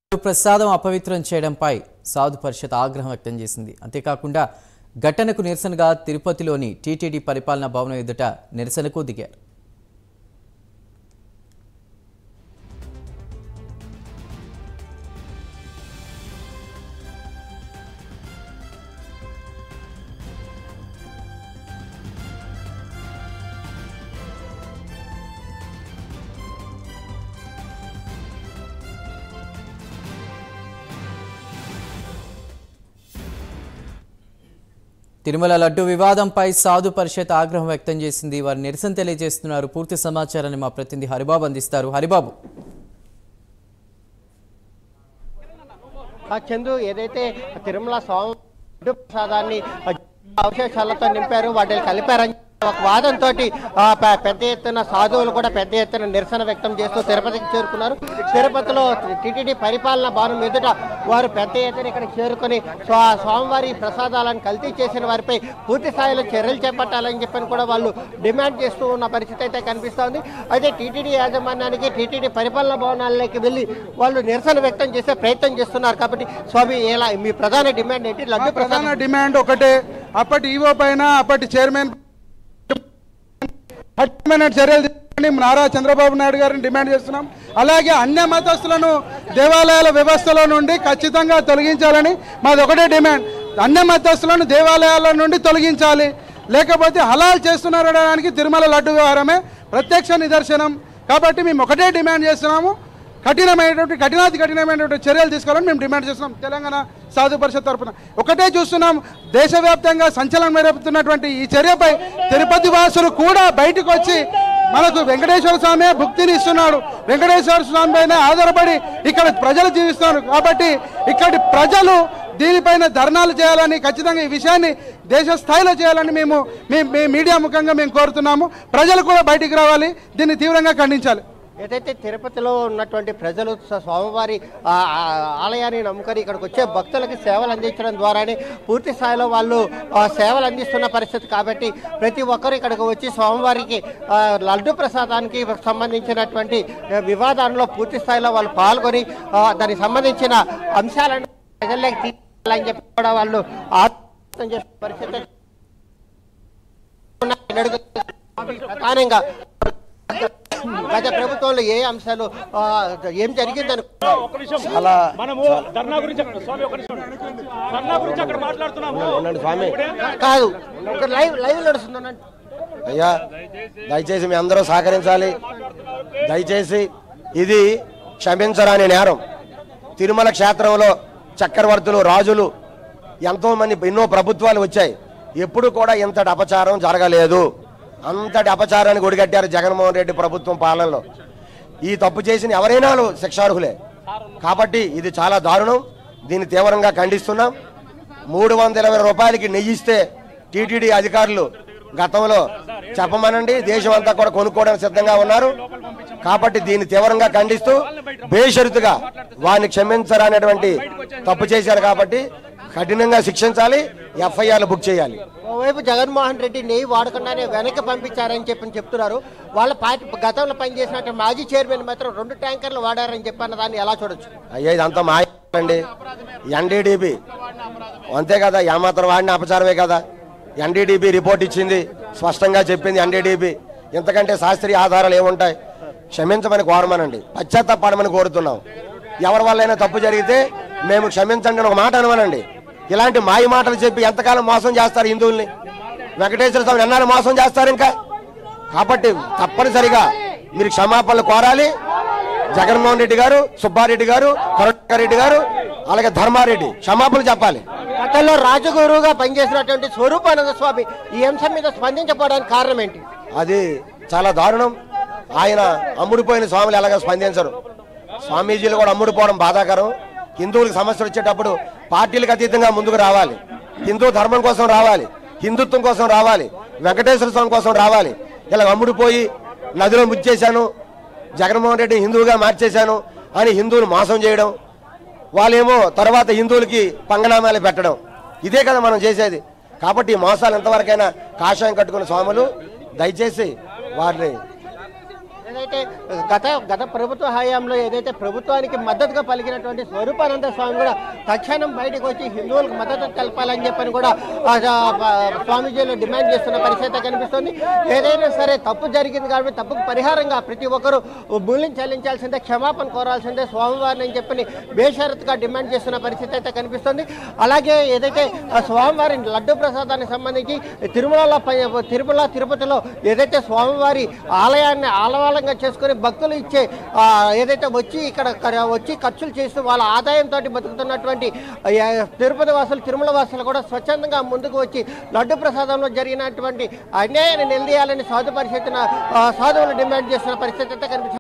ప్రసాదం అపవిత్రం చేయడంపై సాధు పరిషత్ ఆగ్రహం వ్యక్తం చేసింది అంతేకాకుండా ఘటనకు నిరసనగా తిరుపతిలోని టీటీడీ పరిపాలనా భవనం ఎదుట నిరసనకు దిగారు తిరుమల లడ్డు వివాదంపై సాధు పరిషత్ ఆగ్రహం వ్యక్తం చేసింది వారు నిరసన తెలియజేస్తున్నారు పూర్తి సమాచారాన్ని మా ప్రతినిధి హరిబాబు అందిస్తారు హరిబాబు ఆ చందు ఏదైతే తిరుమల స్వామి లడ్డు ప్రసాదాన్ని అవశేషాలతో నింపారు వాటిని కలిపారని ఒక వాదంతో పెద్ద ఎత్తున సాధువులు కూడా పెద్ద ఎత్తున నిరసన వ్యక్తం చేస్తూ తిరుపతికి చేరుకున్నారు తిరుపతిలో టీటీడీ పరిపాలన భవనం ఎదుట వారు పెద్ద ఎత్తున ఇక్కడ చేరుకొని స్వా- స్వామివారి ప్రసాదాలను కల్తీ చేసిన వారిపై పూర్తి స్థాయిలో చర్యలు చేపట్టాలని చెప్పని కూడా వాళ్ళు డిమాండ్ చేస్తూ ఉన్న పరిస్థితి అయితే కనిపిస్తోంది అయితే టీటీడీ యాజమాన్యానికి టీటీడీ పరిపాలన భవనాల్లోకి వెళ్ళి వాళ్ళు నిరసన వ్యక్తం చేసే ప్రయత్నం చేస్తున్నారు కాబట్టి స్వామి ఎలా మీ ప్రధాన డిమాండ్ ఏంటి లడ్డు ప్రసాదం ప్రధాన డిమాండ్ ఒకటే అప్పటి ఈవో పైన అప్పటి చైర్మన్ కఠినమైన చర్యలు తీసుకోవాలని నారా చంద్రబాబు నాయుడు గారిని డిమాండ్ చేస్తున్నాం అలాగే అన్య మతస్థులను దేవాలయాల వ్యవస్థలో నుండి ఖచ్చితంగా తొలగించాలని మాది ఒకటే డిమాండ్ అన్య మతస్థులను దేవాలయాల నుండి తొలగించాలి లేకపోతే హలాల్ చేస్తున్నారనడానికి తిరుమల లడ్డు వ్యవహారమే ప్రత్యక్ష నిదర్శనం కాబట్టి మేము ఒకటే డిమాండ్ చేస్తున్నాము కఠినమైనటువంటి కఠినాతి కఠినమైనటువంటి చర్యలు తీసుకోవాలని మేము డిమాండ్ చేస్తున్నాం తెలంగాణ సాధు పరిషత్ తరఫున ఒకటే చూస్తున్నాం దేశవ్యాప్తంగా సంచలనం రేపుతున్నటువంటి ఈ చర్యపై తిరుపతి వాసులు కూడా బయటకు వచ్చి మనకు వెంకటేశ్వర స్వామి భుక్తిని ఇస్తున్నాడు వెంకటేశ్వర స్వామి పైన ఆధారపడి ఇక్కడ ప్రజలు జీవిస్తున్నారు కాబట్టి ఇక్కడి ప్రజలు దీనిపైన ధర్నాలు చేయాలని ఖచ్చితంగా ఈ విషయాన్ని దేశ స్థాయిలో చేయాలని మేము మీ మీ మీడియా ముఖంగా మేము కోరుతున్నాము ప్రజలు కూడా బయటికి రావాలి దీన్ని తీవ్రంగా ఖండించాలి ఏదైతే తిరుపతిలో ఉన్నటువంటి ప్రజలు స- స్వామివారి ఆ, ఆ, ఆలయాన్ని నమ్ముకొని ఇక్కడికి వచ్చే భక్తులకి సేవలు అందించడం ద్వారానే పూర్తి స్థాయిలో వాళ్ళు ఆ, సేవలు అందిస్తున్న పరిస్థితి కాబట్టి ప్రతి ఒక్కరు ఇక్కడికి వచ్చి స్వామివారికి ఆ, లడ్డు ప్రసాదానికి సంబంధించినటువంటి ఆ, వివాదాల్లో పూర్తి స్థాయిలో వాళ్ళు పాల్గొని ఆ, దానికి సంబంధించిన అంశాలను ప్రజల్లోకి తీసుకెళ్ళాలని చెప్పి కూడా వాళ్ళు ఆలోచన చేసే పరిస్థితి ఉన్నాయి. ప్రధానంగా గత ప్రభుత్వంలో ఏ అంశాలు ఆ, ఏం జరిగిందని చాలా మనము ధర్నా గురించి అక్కడ స్వామి ఒక నిమిషం ధర్నా గురించి అక్కడ మాట్లాడుతున్నాము ఉండండి స్వామి కాదు ఒక లైవ్ లైవ్ నడుస్తుందండి అయ్యా దయచేసి మీ అందరూ సహకరించాలి దయచేసి ఇది క్షమించరాని నేరం తిరుమల క్షేత్రంలో చక్రవర్తులు రాజులు ఎంతో మంది ఎన్నో ప్రభుత్వాలు వచ్చాయి ఎప్పుడు కూడా ఇంతటి అపచారం జరగలేదు అంతటి అపచారాన్ని ఒడిగట్టారు జగన్మోహన్ రెడ్డి ప్రభుత్వం పాలనలో ఈ తప్పు చేసిన ఎవరైనా శిక్షార్హులే కాబట్టి ఇది చాలా దారుణం దీన్ని తీవ్రంగా ఖండిస్తున్నాం మూడు వందల ఇరవై రూపాయలకి నెయ్యిస్తే టీటీడీ అధికారులు గతంలో చెప్పమనండి దేశం అంతా కూడా కొనుక్కోవడానికి సిద్ధంగా ఉన్నారు కాబట్టి దీన్ని తీవ్రంగా ఖండిస్తూ బేషరతుగా వారిని క్షమించరనేటువంటి తప్పు చేశారు కాబట్టి కఠినంగా శిక్షించాలి ఎఫ్ఐఆర్లు బుక్ చేయాలి ఓవైపు జగన్మోహన్ రెడ్డి నెయ్యి వాడకుండానే వెనక్కి పంపించారని చెప్పి చెప్తున్నారు వాళ్ళ పార్టీ గతంలో పనిచేసినట్టు మాజీ చైర్మన్ మాత్రం రెండు ట్యాంకర్లు వాడారని చెప్పన్న దాన్ని ఎలా చూడొచ్చు అయ్యా ఇదంతా మాయ అండి ఎన్డీడీబీ అంతే కదా ఏమాత్రం వాడిన అపచారమే కదా ఎన్డీడీబీ రిపోర్ట్ ఇచ్చింది స్పష్టంగా చెప్పింది ఎన్డీడీబీ ఇంతకంటే శాస్త్రీయ ఆధారాలు ఏముంటాయి క్షమించమని కోరమనండి పశ్చాత్తాపడమని కోరుతున్నాం ఎవరి వల్లైనా తప్పు జరిగితే మేము క్షమించండి అని ఒక మాట అనమనండి ఇలాంటి మాయ మాటలు చెప్పి ఎంతకాలం మోసం చేస్తారు హిందువుల్ని వెంకటేశ్వర స్వామి ఎన్నాళ్ళు మోసం చేస్తారు ఇంకా కాబట్టి తప్పనిసరిగా మీరు క్షమాపణలు కోరాలి జగన్మోహన్ రెడ్డి గారు సుబ్బారెడ్డి గారు కరుణాకరెడ్డి గారు అలాగే ధర్మారెడ్డి క్షమాపణలు చెప్పాలి గతంలో రాజగురువుగా పనిచేసినటువంటి స్వరూపానంద స్వామి ఈ అంశం మీద స్పందించకపోవడానికి కారణం ఏంటి అది చాలా దారుణం ఆయన అమ్ముడిపోయిన స్వాములు ఎలాగ స్పందించరు స్వామీజీలు కూడా అమ్ముడిపోవడం బాధాకరం హిందువులకు సమస్యలు వచ్చేటప్పుడు పార్టీలకు అతీతంగా ముందుకు రావాలి హిందూ ధర్మం కోసం రావాలి హిందుత్వం కోసం రావాలి వెంకటేశ్వర స్వామి కోసం రావాలి ఇలా అమ్ముడిపోయి నదిలో ముచ్చేశాను జగన్మోహన్ రెడ్డి హిందువుగా మార్చేశాను అని హిందువులు మోసం చేయడం వాళ్ళేమో తర్వాత హిందువులకి పంగనామాలు పెట్టడం ఇదే కదా మనం చేసేది కాబట్టి ఈ మోసాలు ఎంతవరకైనా కాషాయం కట్టుకున్న స్వాములు దయచేసి వారిని ఏదైతే గత గత ప్రభుత్వ హయాంలో ఏదైతే ప్రభుత్వానికి మద్దతుగా పలికినటువంటి స్వరూపానంద స్వామి కూడా తక్షణం బయటకు వచ్చి హిందువులకు మద్దతు తెలపాలని చెప్పని కూడా ఆ, ఆ, స్వామీజీలు డిమాండ్ చేస్తున్న పరిస్థితి కనిపిస్తుంది ఏదైనా సరే తప్పు జరిగింది కాబట్టి తప్పుకు పరిహారంగా ప్రతి ఒక్కరూ మూల్యం చెల్లించాల్సిందే క్షమాపణ కోరాల్సిందే స్వామివారిని అని చెప్పని బేషరత్గా డిమాండ్ చేస్తున్న పరిస్థితి అయితే కనిపిస్తుంది అలాగే ఏదైతే ఆ స్వామివారి లడ్డు ప్రసాదానికి సంబంధించి తిరుమలలో పై- తిరుమల తిరుపతిలో ఏదైతే స్వామివారి ఆలయాన్ని ఆలవాలంగా చేసుకుని భక్తులు ఇచ్చే ఆ, ఏదైతే వచ్చి ఇక్కడ ఇక్కడ వచ్చి ఖర్చులు చేస్తూ వాళ్ళ ఆదాయంతో బతుకుతున్నటువంటి ఆ, తిరుపతి వాసులు తిరుమల వాసులు కూడా స్వచ్ఛందంగా ముందుకు వచ్చి లడ్డు ప్రసాదంలో జరిగినటువంటి అన్యాయాన్ని నిలదీయాలని సాధు పరిషత్తున ఆ, సాధువులు డిమాండ్ చేస్తున్న పరిస్థితి అయితే కనిపిస్తుంది